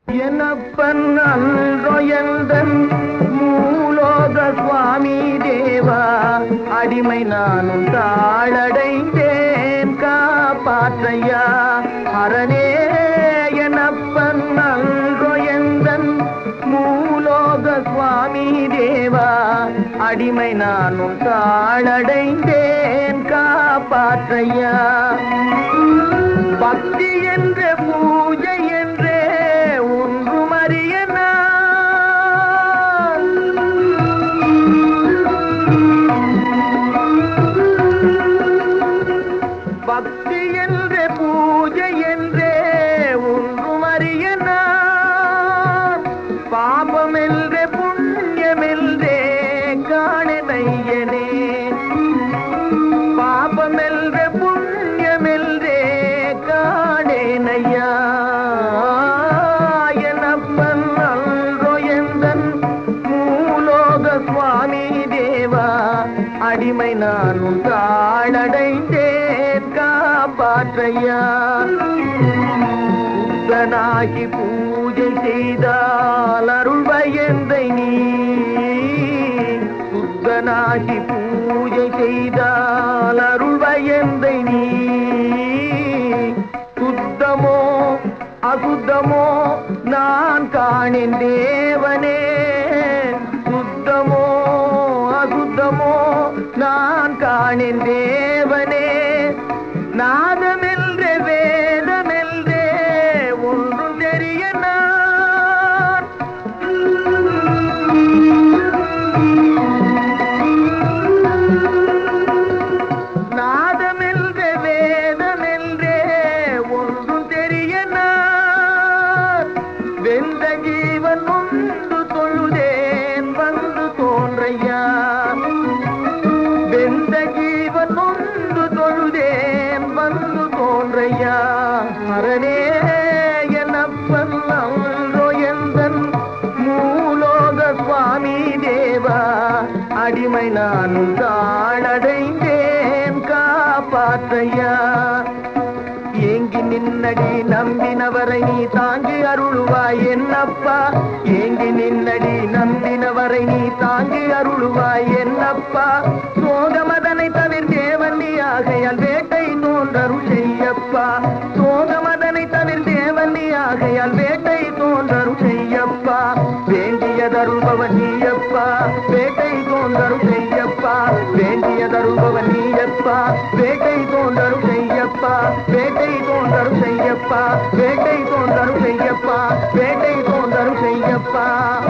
எனப்பன் அன்றொயந்தன் மூலோக சுவாமி தேவா அடிமை நானும் தாளடைந்தேன் காப்பாற்றையா அரணே எனப்பன் அன்றொயந்தன் மூலோக சுவாமி தேவா அடிமை நானும் தாளடைந்தேன் காப்பாற்றையா பக்தி என்ற பூஜை என்றே ஒன்றும் அறிய நான். பக்தி என்ற பூஜை என்றே ஒன்றும் அறிய நான். பாபம் என்ற புண்ணியம் என்றே காணனையனே பாபமெல்ற புண்ணியமெல்றே காணேனையா எனப்பன் அன்றோ எந்தன் மூலோக சுவாமி தேவா அடிமை நானும் தாளடைந்தேன் காப்பாற்றையா சுத்தனாகி பூஜை செய்தால் அருள் பயந்தை நீ சுத்தனாகி பூஜை செய்தால் அருள் பயந்தை நீ சுத்தமோ அசுத்தமோ நான் காணேன் தேவனே சுத்தமோ அசுத்தமோ நான் காணேன் தேவனே நாதமெல்ற வேதமெல்றே ஒன்றும் தெரிய நான் நாதமெல்ற வேதமெல்றே ஒன்றும் தெரிய நான் வெந்த ஜீவன் ஒன்று தொழுதேன் வந்து தோன்றையா வெந்த ஜீவன் ஒன்று தொழுதேன் வந்து தோன்றையா மரணே எனப்பன் அன்றோ எந்தன் மூலோக சுவாமி தேவா அடிமை நானும் தாளடைந்தேன் காப்பாற்றையா ஏங்கி நின்னடி நம்பினவரை நீ தாங்கி அருளுவாய் என்னப்பா ஏங்கி நின்னடி நம்பினவரை நீ தாங்கி அருளுவாய் என்னப்பா சோகமதனை தவிர தேவன்னி ஆகையால் வேட்டை தோன்றருள் செய்யப்பா சோகமதனை தவிர தேவன்னி ஆகையால் வேட்டை தோன்றருள் செய்யப்பா வேண்டியதருள்பவன் நீயப்பா வேட்டை தோன்றருள் செய்யப்பா வேண்டியதருள்பவன் நீயப்பா வேட்டை தோன்றருள் செய்யப்பா வேட்டை தோன்றருள் செய்யப்பா வேட்டை தோன்றருள் செய்யப்பா வேட்டை தோன்றருள் செய்யப்பா